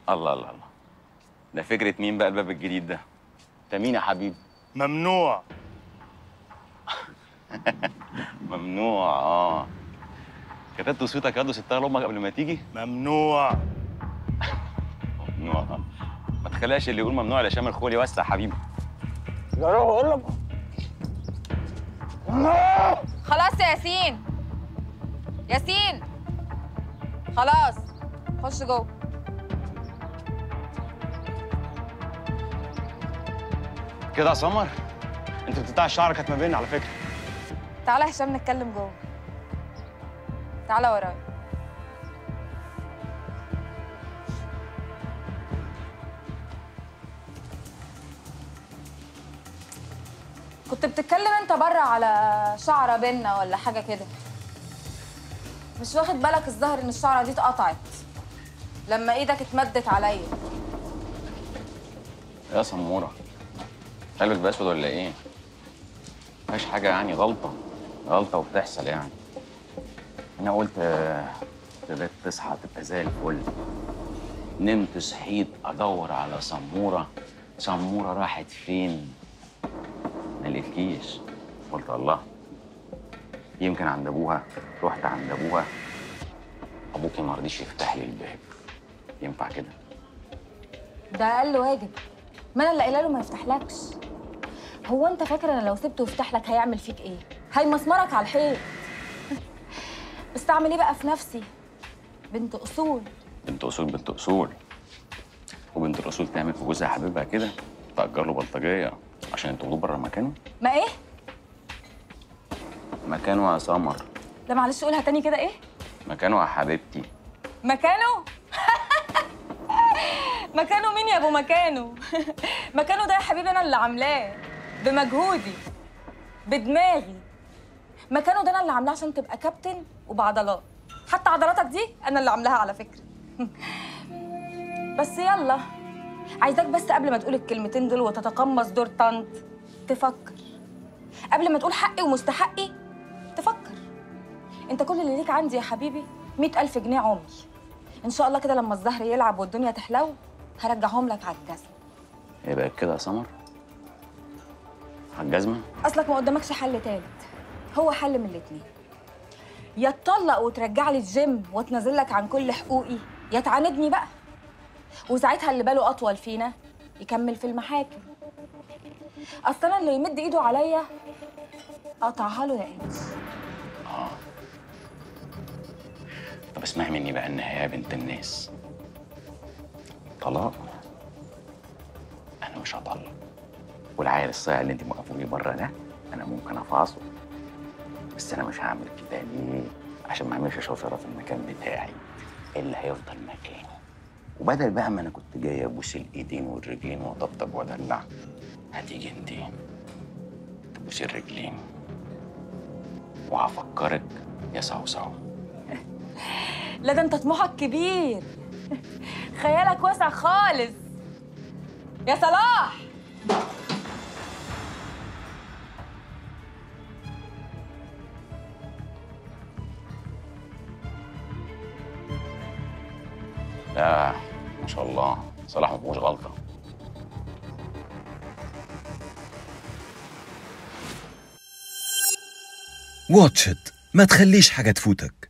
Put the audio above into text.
الله الله الله ده فكرة مين بقى الباب الجديد ده؟ ده مين يا حبيبي؟ ممنوع ممنوع اه كتبت صوتك يا ستها لامك قبل ما تيجي؟ ممنوع ممنوع آه. ما تخليش اللي يقول ممنوع لشام الخول يوسع حبيبي اقول لك خلاص يا ياسين ياسين خلاص خش جوه كده يا سمر انت بتقطع الشعر كانت ما بيننا على فكره تعالى يا هشام نتكلم جوه تعالى ورايا كنت بتتكلم انت بره على شعره بينا ولا حاجه كده مش واخد بالك الظاهر ان الشعره دي اتقطعت لما ايدك اتمدت عليا يا سموره قلبك بأسود ولا ايه؟ مفيش حاجه يعني غلطه غلطه وبتحصل يعني انا قلت آه، تبقى تصحى تبقى زي الفل نمت صحيت ادور على سموره سموره راحت فين ما لقيتكيش قلت الله يمكن عند ابوها رحت عند ابوها ابوكي ما رضيش يفتح لي الباب ينفع كده ده اقل واجب ما انا اللي قايله له ما يفتحلكش هو انت فاكر انا لو سبته يفتح لك هيعمل فيك ايه هيمسمرك على الحيط بس اعمل ايه بقى في نفسي بنت اصول بنت اصول بنت اصول وبنت الاصول تعمل في جوزها حبيبها كده تأجر له بلطجيه عشان تاخدوه بره مكانه ما ايه مكانه يا سمر لا معلش قولها تاني كده ايه مكانه يا حبيبتي مكانه مكانه مين يا ابو مكانه مكانه ده يا حبيبي انا اللي عاملاه بمجهودي بدماغي مكانه ده انا اللي عاملاه عشان تبقى كابتن وبعضلات حتى عضلاتك دي انا اللي عاملاها على فكره بس يلا عايزاك بس قبل ما تقول الكلمتين دول وتتقمص دور طنط تفكر قبل ما تقول حقي ومستحقي تفكر انت كل اللي ليك عندي يا حبيبي مئة ألف جنيه عمري إن شاء الله كده لما الزهر يلعب والدنيا تحلو هرجعهم لك على الجزمة هي بقت كده يا سمر على الجزمه أصلك ما قدامكش حل تالت هو حل من الاتنين يا تطلق وترجع لي الجيم وتنزل لك عن كل حقوقي يا تعاندني بقى وساعتها اللي باله أطول فينا يكمل في المحاكم أصل أنا اللي يمد إيده عليا أقطعها له يا إنس طب اسمعي مني بقى النهايه يا بنت الناس طلاق انا مش هطلق والعيل الصايع اللي انت موقفوني بره ده انا ممكن افاصله بس انا مش هعمل كده ليه عشان ما اعملش شوشره في المكان بتاعي اللي هيفضل مكانه وبدل بقى ما انا كنت جاي ابوس الايدين والرجلين واطبطب وادلع هتيجي انت تبوسي الرجلين وهفكرك يا صوصو لا ده أنت طموحك كبير خيالك واسع خالص يا صلاح لا ما شاء الله صلاح ما فيهوش غلطه واتش إت ما تخليش حاجة تفوتك